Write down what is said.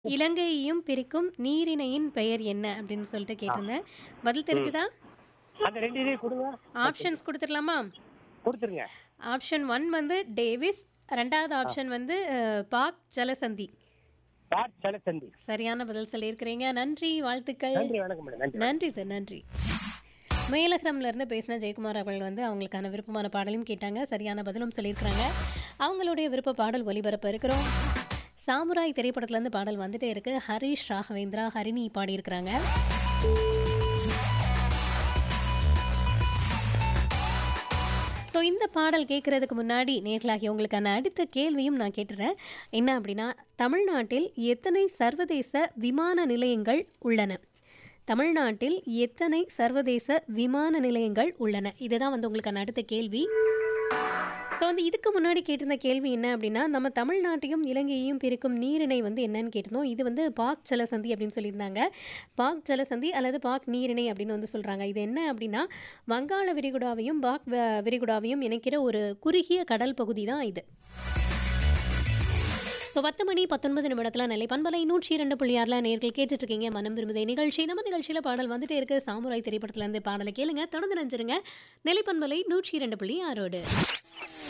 இலங்கையையும் பிரிக்கும் நீரிணையின் பெயர் என்ன அப்படின்னு சொல்லிட்டு கேட்டிருந்தேன் பதில் தெரிஞ்சுதா அந்த ரெண்டு இதையும் கொடுங்க ஆப்ஷன்ஸ் கொடுத்துடலாமா கொடுத்துருங்க ஆப்ஷன் ஒன் வந்து டேவிஸ் ரெண்டாவது ஆப்ஷன் வந்து அஹ், பாக் ஜலசந்தி பாட் சலசந்தி சரியான பதில் சொல்லியிருக்கிறீங்க நன்றி வாழ்த்துக்கள் நன்றி வணக்கம் மேடம் நன்றி நன்றி சார் நன்றி மேலகரம்ல இருந்து பேசின ஜெயக்குமார் அவர்கள் வந்து அவங்களுக்கான விருப்பமான பாடலும் கேட்டாங்க சரியான பதிலும் சொல்லியிருக்கிறாங்க அவங்களுடைய விருப்ப பாடல் ஒலிபரப்ப இருக்கிறோம் சாமுராய் திரைப்படத்துல இருந்து பாடல் வந்துட்டே இருக்கு ஹரிஷ் ராகவேந்திரா ஹரிணி பாடியிருக்கிறாங்க ஸோ இந்த பாடல் கேட்குறதுக்கு முன்னாடி நேர்களாகி உங்களுக்கான அடுத்த கேள்வியும் நான் கேட்டுறேன் என்ன அப்படின்னா தமிழ்நாட்டில் எத்தனை சர்வதேச விமான நிலையங்கள் உள்ளன தமிழ்நாட்டில் எத்தனை சர்வதேச விமான நிலையங்கள் உள்ளன இதுதான் வந்து உங்களுக்கான அடுத்த கேள்வி ஸோ வந்து இதுக்கு முன்னாடி கேட்டிருந்த கேள்வி என்ன அப்படின்னா நம்ம தமிழ்நாட்டையும் இலங்கையையும் பிரிக்கும் நீரிணை வந்து என்னன்னு கேட்டிருந்தோம் இது வந்து பாக் ஜலசந்தி அப்படின்னு சொல்லியிருந்தாங்க பாக் ஜலசந்தி அல்லது பாக் நீரிணை அப்படின்னு வந்து சொல்கிறாங்க இது என்ன அப்படின்னா வங்காள விரிகுடாவையும் பாக் வ- விரிகுடாவையும் இணைக்கிற ஒரு குறுகிய கடல் பகுதி தான் இது ஸோ பத்து மணி பத்தொன்பது நிமிடத்தில் நிலை பண்பலை நூற்றி இரண்டு புள்ளி ஆறில் நேர்கள் கேட்டுட்டு இருக்கீங்க மனம் விரும்புதை நிகழ்ச்சி நம்ம நிகழ்ச்சியில் பாடல் வந்துட்டே இருக்கு சாமுராய் திரைப்படத்துல இருந்து பாடலை கேளுங்க தொடர்ந்து நினைச்சிருங்க நிலை பண்பலை நூற்றி இரண்டு புள்ளி ஆறோடு